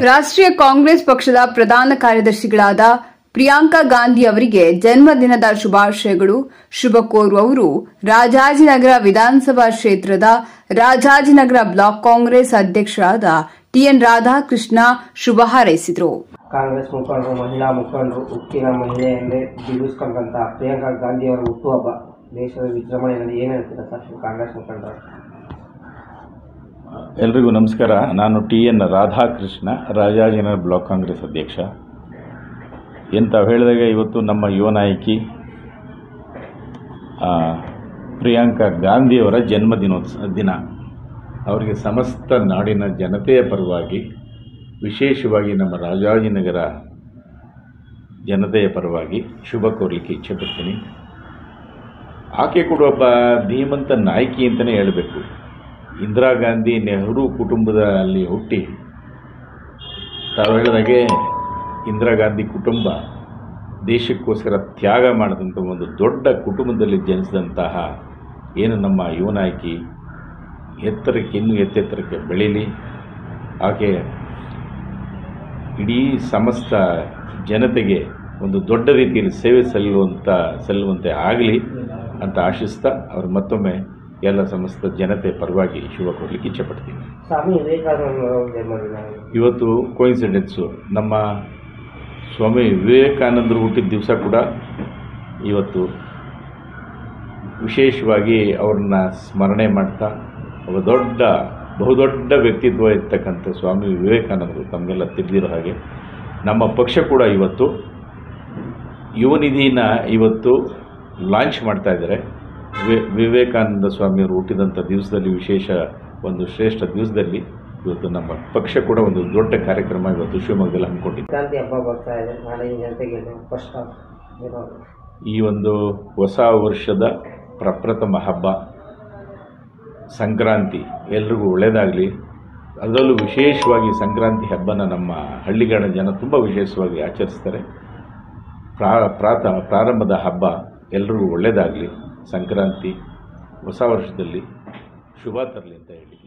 ರಾಷ್ಟ್ರೀಯ ಕಾಂಗ್ರೆಸ್ ಪಕ್ಷದ ಪ್ರಧಾನ ಕಾರ್ಯದರ್ಶಿಗಳಾದ ಪ್ರಿಯಾಂಕಾ ಗಾಂಧಿ ಅವರಿಗೆ ಜನ್ಮದಿನದ ಶುಭಾಶಯಗಳು ಶುಭ ಕೋರುವವರು ರಾಜಾಜಿನಗರ ವಿಧಾನಸಭಾ ಕ್ಷೇತ್ರದ ರಾಜಾಜಿನಗರ ಬ್ಲಾಕ್ ಕಾಂಗ್ರೆಸ್ ಅಧ್ಯಕ್ಷರಾದ ಟಿಎನ್ ರಾಧಾಕೃಷ್ಣ ಶುಭ ಹಾರೈಸಿದರು ಕಾಂಗ್ರೆಸ್ ಮುಖಂಡರು ಮಹಿಳಾ ಮುಖಂಡರು ಉಕ್ಕಿನ ಮಹಿಳೆಯನ್ನೇ ಬಿಡಿಸ್ಕೊಂಡಂಥ ಪ್ರಿಯಾಂಕಾ ಗಾಂಧಿಯವರ ಹುಟ್ಟುಹಬ್ಬ ದೇಶದ ವಿಜೃಂಭಣೆಯಲ್ಲಿ ಏನು ಹೇಳ್ತೀರಾ ಸರ್ ಕಾಂಗ್ರೆಸ್ ಮುಖಂಡರು ಎಲ್ರಿಗೂ ನಮಸ್ಕಾರ ನಾನು T N Radhakrishna Rajajinagar block Congress ಅಧ್ಯಕ್ಷ ಏನು ತಾವು ಹೇಳಿದಾಗ ಇವತ್ತು ನಮ್ಮ ಯುವ ನಾಯಕಿ ಆ, ಪ್ರಿಯಾಂಕಾ ಗಾಂಧಿಯವರ ಜನ್ಮದಿನೋತ್ಸವ ದಿನ ಅವರಿಗೆ ಸಮಸ್ತ ನಾಡಿನ ಜನತೆಯ ಪರವಾಗಿ ವಿಶೇಷವಾಗಿ ನಮ್ಮ ರಾಜಾಜಿನಗರ ಜನತೆಯ ಪರವಾಗಿ ಶುಭ ಕೋರಲಿಕ್ಕೆ ಇಚ್ಛೆಪಡ್ತೀನಿ ಆಕೆ ಕೂಡ ಒಬ್ಬ ಧೀಮಂತ ನಾಯಕಿ ಅಂತಲೇ ಹೇಳಬೇಕು ಇಂದಿರಾ ಗಾಂಧಿ ನೆಹರು ಕುಟುಂಬದಲ್ಲಿ ಹುಟ್ಟಿ ತಾವು ಹೇಳಿದಾಗೆ ಇಂದಿರಾ ಗಾಂಧಿ ಕುಟುಂಬ ದೇಶಕ್ಕೋಸ್ಕರ ತ್ಯಾಗ ಮಾಡಿದಂಥ ಒಂದು ದೊಡ್ಡ ಕುಟುಂಬದಲ್ಲಿ ಜನಿಸಿದಂತಹ ಏನು ನಮ್ಮ ಯುವ ನಾಯಕಿ ಎತ್ತರಕ್ಕೆ ಇನ್ನೂ ಎತ್ತೆತ್ತರಕ್ಕೆ ಬೆಳೀಲಿ ಆಕೆ ಇಡೀ ಸಮಸ್ತ ಜನತೆಗೆ ಒಂದು ದೊಡ್ಡ ರೀತಿಯಲ್ಲಿ ಸೇವೆ ಸಲ್ಲುವಂಥ ಸಲ್ಲುವಂತೆ ಆಗಲಿ ಅಂತ ಆಶಿಸ್ತಾ ಅವರು ಮತ್ತೊಮ್ಮೆ ಎಲ್ಲ ಸಮಸ್ತ ಜನತೆ ಪರವಾಗಿ ಶುಭ ಕೊಡಲಿಕ್ಕೆ ಇಚ್ಛೆಪಡ್ತೀನಿ ಸ್ವಾಮಿ ವಿವೇಕಾನಂದರ ಜನ್ಮದಿನ ಇವತ್ತು ಕೋಇನ್ಸಿಡೆನ್ಸು ನಮ್ಮ ಸ್ವಾಮಿ ವಿವೇಕಾನಂದರು ಹುಟ್ಟಿದ ದಿವಸ ಕೂಡ ಇವತ್ತು ವಿಶೇಷವಾಗಿ ಅವ್ರನ್ನ ಸ್ಮರಣೆ ಮಾಡ್ತಾ ಒಬ್ಬ ದೊಡ್ಡ ಬಹುದೊಡ್ಡ ವ್ಯಕ್ತಿತ್ವ ಇರ್ತಕ್ಕಂಥ ಸ್ವಾಮಿ ವಿವೇಕಾನಂದರು ತಮಗೆಲ್ಲ ತಿಳಿದಿರೋ ಹಾಗೆ ನಮ್ಮ ಪಕ್ಷ ಕೂಡ ಇವತ್ತು ಯುವನಿಧಿನ ಇವತ್ತು ಲಾಂಚ್ ಮಾಡ್ತಾ ಇದ್ದಾರೆ ವಿ ವಿವೇಕಾನಂದ ಸ್ವಾಮಿಯವರು ಹುಟ್ಟಿದಂಥ ದಿವಸದಲ್ಲಿ ವಿಶೇಷ ಒಂದು ಶ್ರೇಷ್ಠ ದಿವಸದಲ್ಲಿ ಇವತ್ತು ನಮ್ಮ ಪಕ್ಷ ಕೂಡ ಒಂದು ದೊಡ್ಡ ಕಾರ್ಯಕ್ರಮ ಇವತ್ತು ಶಿವಮೊಗ್ಗದಲ್ಲಿ ಹಮ್ಮಿಕೊಂಡಿದೆ ಕ್ರಾಂತಿ ಹಬ್ಬ ಬರ್ತಾ ಇದೆ ನಾಡಿನ ಜನತೆಗೆ ಫಸ್ಟ್ ಏನೋ ಈ ಒಂದು ಹೊಸ ವರ್ಷದ ಪ್ರಪ್ರಥಮ ಹಬ್ಬ ಸಂಕ್ರಾಂತಿ ಎಲ್ರಿಗೂ ಒಳ್ಳೆಯದಾಗಲಿ ಅದರಲ್ಲೂ ವಿಶೇಷವಾಗಿ ಸಂಕ್ರಾಂತಿ ಹಬ್ಬನ ನಮ್ಮ ಹಳ್ಳಿಗಾಡ ಜನ ತುಂಬ ವಿಶೇಷವಾಗಿ ಆಚರಿಸ್ತಾರೆ ಪ್ರಾ ಪ್ರಾತ ಪ್ರಾರಂಭದ ಹಬ್ಬ ಎಲ್ರಿಗೂ ಒಳ್ಳೆಯದಾಗಲಿ ಸಂಕ್ರಾಂತಿ ಹೊಸ ವರ್ಷದಲ್ಲಿ ಶುಭ ತರಲಿ ಅಂತ ಹೇಳಿ